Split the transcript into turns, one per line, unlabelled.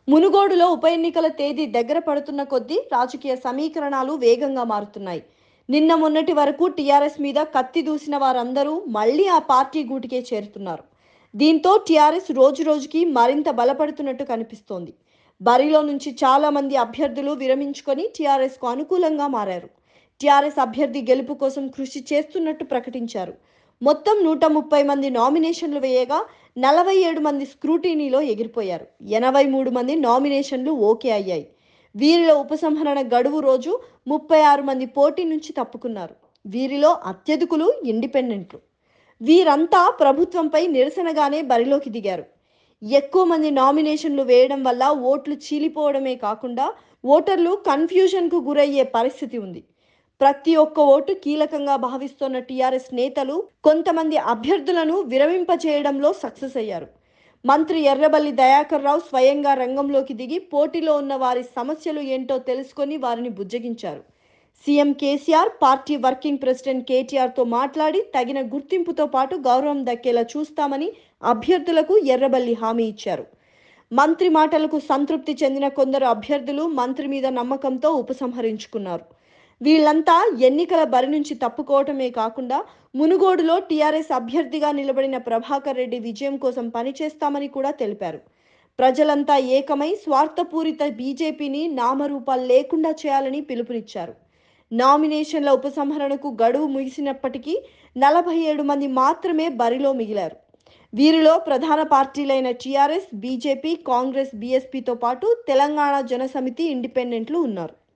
మునుగోడులో ఉప ఎన్నికల తేదీ దగ్గర పడుతున్న కొద్దీ రాజకీయ సమీకరణాలు వేగంగా మారుతున్నాయి నిన్న మొన్నటి వరకు టీఆర్ఎస్ మీద కత్తి దూసిన వారందరూ మళ్ళీ ఆ పార్టీ గూటికే చేరుతున్నారు దీంతో టీఆర్ఎస్ రోజు రోజుకి మరింత బలపడుతున్నట్టు కనిపిస్తోంది బరిలో నుంచి చాలా మంది అభ్యర్థులు విరమించుకొని టీఆర్ఎస్కు అనుకూలంగా మారారు టీఆర్ఎస్ అభ్యర్థి గెలుపు కోసం కృషి చేస్తున్నట్టు ప్రకటించారు మొత్తం నూట ముప్పై మంది నామినేషన్లు వేయగా నలభై ఏడు మంది స్క్రూటీనీలో ఎగిరిపోయారు ఎనభై మూడు మంది నామినేషన్లు ఓకే అయ్యాయి వీరిలో ఉపసంహరణ గడువు రోజు ముప్పై ఆరు మంది పోటీ నుంచి తప్పుకున్నారు వీరిలో అత్యధికులు ఇండిపెండెంట్లు వీరంతా ప్రభుత్వంపై నిరసనగానే బరిలోకి దిగారు ఎక్కువ మంది నామినేషన్లు వేయడం వల్ల ఓట్లు చీలిపోవడమే కాకుండా ఓటర్లు కన్ఫ్యూజన్కు గురయ్యే పరిస్థితి ఉంది ప్రతి ఒక్క ఓటు కీలకంగా భావిస్తున్న టీఆర్ఎస్ నేతలు కొంతమంది అభ్యర్థులను విరమింపచేయడంలో సక్సెస్ అయ్యారు మంత్రి ఎర్రబల్లి దయాకర్ రావు స్వయంగా రంగంలోకి దిగి పోటీలో ఉన్న వారి సమస్యలు ఏంటో తెలుసుకొని వారిని బుజ్జగించారు CM KCR party working president కేటీఆర్తో మాట్లాడి తగిన గుర్తింపుతో పాటు గౌరవం దక్కేలా చూస్తామని అభ్యర్థులకు ఎర్రబల్లి హామీ ఇచ్చారు మంత్రి మాటలకు సంతృప్తి చెందిన కొందరు అభ్యర్థులు మంత్రి మీద నమ్మకంతో ఉపసంహరించుకున్నారు వీళ్ళంతా ఎన్నికల బరి నుంచి తప్పుకోవటమే కాకుండా మునుగోడులో టీఆర్ఎస్ అభ్యర్థిగా నిలబడిన ప్రభాకర్ రెడ్డి విజయం కోసం పనిచేస్తామని కూడా తెలిపారు ప్రజలంతా ఏకమై స్వార్థపూరిత బీజేపీని నామరూపాలు లేకుండా చేయాలని పిలుపునిచ్చారు నామినేషన్ల ఉపసంహరణకు గడువు ముగిసినప్పటికీ నలభై ఏడు మంది మాత్రమే బరిలో మిగిలారు వీరిలో ప్రధాన పార్టీలైన టీఆర్ఎస్ బీజేపీ కాంగ్రెస్ బీఎస్పీతో పాటు తెలంగాణ జనసమితి ఇండిపెండెంట్లు ఉన్నారు